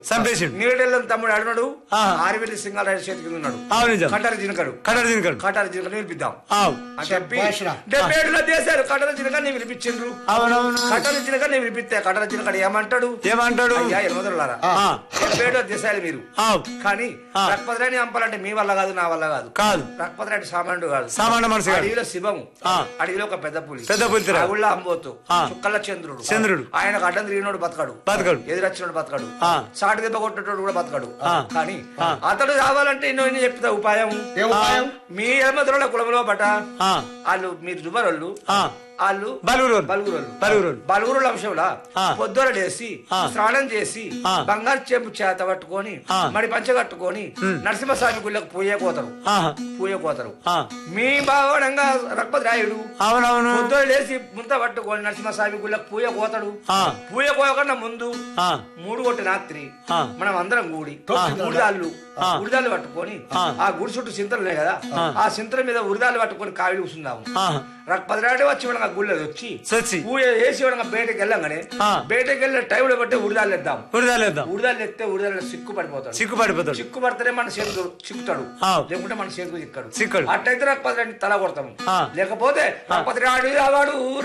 చంపేసిండు నీడెల్లం తమ్ముడు అడున్నాడు ఆ. ఆరివెల్లి సింగారెడ్డి చేతి కింద ఉన్నాడు ఆవు నిజం కటారి జినకడు కడర్ తినకడు కటారి జినకడు పిలిపిద్దాం ఆవు అని చెప్పి శభాష్రా. డెబ్బై ఏడులో దేశారు కటల జినకని పిలిపించిండ్రు అవునవును కటల జినకని పిలిపిస్తే కటల జినకడు ఏమంటాడు ఏమంటాడు అయ్యా ఎనమదులారా ఆ, డెబ్బై ఏడో దేశాలు మీరు ఆవు కానీ ఆ. రక్పతిరాని అంపాలంటే మీ వల్ల కాదు నా వల్ల కాదు కాదు రక్పతిరాని సామాన్యుడు కాదు సామాన్య మనిషి కాదు. అడవిలో శివము ఆ. అడవిలో ఒక పెద్ద పులి పెద్ద పులితిరా. ఊళ్ళో అంబోతు ఆ. చుక్కల చంద్రుడు చంద్రుడు. ఆయనకు అడ్డం తిరిగినోడు బతకడు బతకడు. ఎదురొచ్చినోడు బతకడు ఆ. సాటి దెబ్బ కొట్టేటోడు కూడా బతకడు ఆ. కానీ ఆ. అతడు కావాలంటే ఎన్నో ఎన్ని చెప్తా ఉపాయం ఏ ఉపాయం మీ ఎలమదుల కులంలో బట ఆ, వాళ్ళు మీరు జుబరోళ్ళు ఆ, వాళ్ళు బలుగురోలు బలుగురోళ్ళు బలుగురోలు బలుగురుల అంశంలో ఆ. పొద్దున లేసి ఆ. స్నానం చేసి ఆ. బంగారు చెంపు చేత పట్టుకొని ఆ. మరి పంచ కట్టుకొని నరసింహస్వామి గుళ్ళకు పూయ కోతరు ఆహా, పూయ కోతరు ఆ, మీ బావడంగా రక్పతి రాయుడు అవునవును పొద్దున లేచి ముంత పట్టుకొని నరసింహస్వామి గుళ్ళకు పూయ కోతడు ఆ, పూయ కోయకుండా ముందు ఆ, మూడు కొట్టి రాత్రి ఆ. మనం అందరం కూడి ఆ. ఉరిదాళ్ళు ఆ. ఉరిదాళ్ళు పట్టుకొని ఆ. ఆ గుడి చుట్టూ సింతలు ఉన్నాయి కదా ఆ. ఆ సింతల మీద ఉరిదాళ్ళు పట్టుకొని కావిడి కూర్చుందాము ఆహా, రక్పతి రాయుడు వచ్చి మనం ఆ గుళ్ళకి వచ్చి సచ్చి పూజ చేసి మనం బయటకు వెళ్ళంగానే ఆ. బయటకు వెళ్ళిన టైంలో బట్టి ఉరిదాళ్ళు ఎద్దాం ఉరిదాలేద్దాం ఉరిదాళ్ళు ఎత్తే ఉరిదాళ్ళు సిక్కు పడిపోతాడు చిక్కు పడిపోతాడు చిక్కు పడితేనే మన చేతులు చిక్కుతాడు ఆ. లేకుంటే మన చేతులు చిక్కడు చిక్కడు. అట్టయితే రక్పతి తల కొడతాము ఆ. లేకపోతే రక్పతి రాడు రావాడు